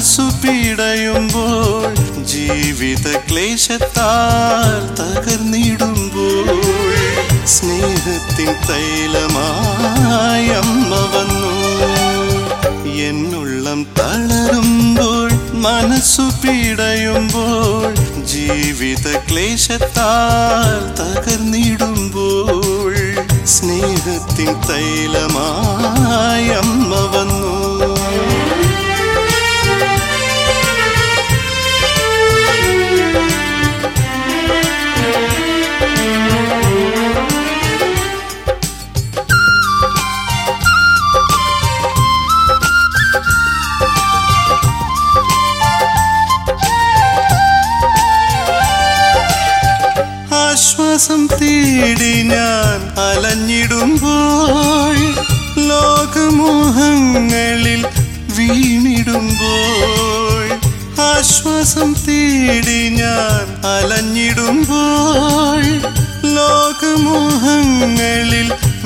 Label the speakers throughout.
Speaker 1: മനസ്സു പിടയുമ്പോൾ ജീവിത ക്ലേശത്താൽ തകർന്നിടുമ്പോൾ സ്നേഹത്തിൻ തൈലമായി അമ്മ വന്നു എന്നുള്ളം തളരുമ്പോൾ മനസ്സു പിടയുമ്പോൾ ജീവിത ക്ലേശത്താൽ തകർന്നിടുമ്പോൾ സ്നേഹത്തിൻ തൈലമായി അമ്മ വന്നു ആശ്വാസം തേടി ഞാൻ അലഞ്ഞിടുമ്പോൾ ലോകമോഹങ്ങളിൽ വീണിടുമ്പോൾ ആശ്വാസം തേടി ഞാൻ അലഞ്ഞിടുമ്പോൾ ലോകമോഹങ്ങളിൽ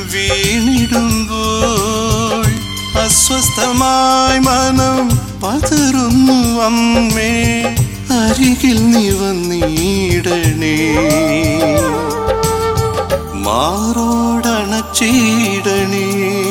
Speaker 1: വീണിടുമ്പോൾ അസ്വസ്ഥമായി മനം പതറുന്നു അമ്മേ അരികിൽ നീ വന്നിടണേ മാറോടണച്ചിടണേ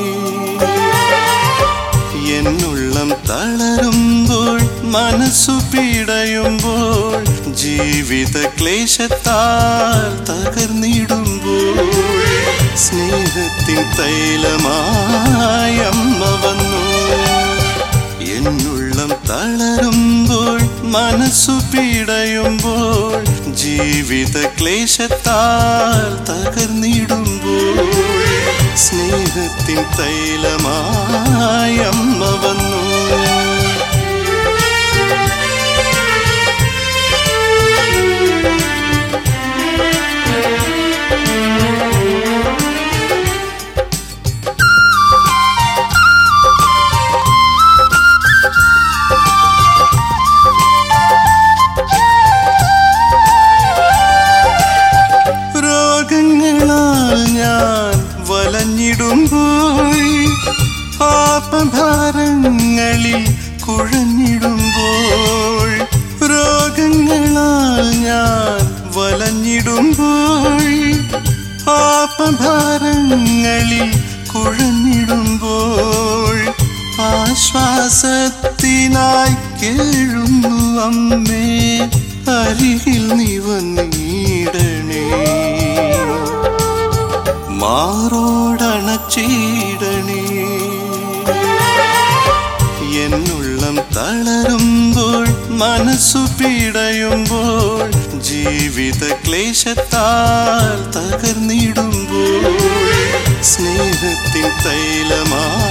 Speaker 1: എന്നുള്ളം തളരുമ്പോൾ മനസ്സു പിടയുമ്പോൾ ജീവിത ക്ലേശത്താൽ തകർന്നിടുമ്പോൾ സ്നേഹത്തിൻ തൈലമായി അമ്മ വന്നു എന്നുള്ളം തളരുമ്പോൾ മനസ്സു പിടയുമ്പോൾ ജീവിത ക്ലേശത്താൽ തകർന്നിടുമ്പോൾ സ്നേഹത്തിൻ തൈലമായി അമ്മ വന്നു രോഗങ്ങളാൽ ഞാൻ വലഞ്ഞിടുമ്പോൾ പാപഭാരങ്ങളിൽ കുഴഞ്ഞിടുമ്പോൾ രോഗങ്ങളാൽ ഞാൻ വലഞ്ഞിടുമ്പോൾ പാപഭാരങ്ങളിൽ കുഴഞ്ഞിടുമ്പോൾ ആശ്വാസത്തിനായി കേഴുന്നു അമ്മേ അരികിൽ നീ വന്നിടണേ മാറോടണച്ചിടണേ എന്നുള്ളം തളരുമ്പോൾ മനസ്സു പിടയുമ്പോൾ ജീവിത ക്ലേശത്താൽ തകർന്നിടുമ്പോൾ സ്നേഹത്തിൻ തൈലമായി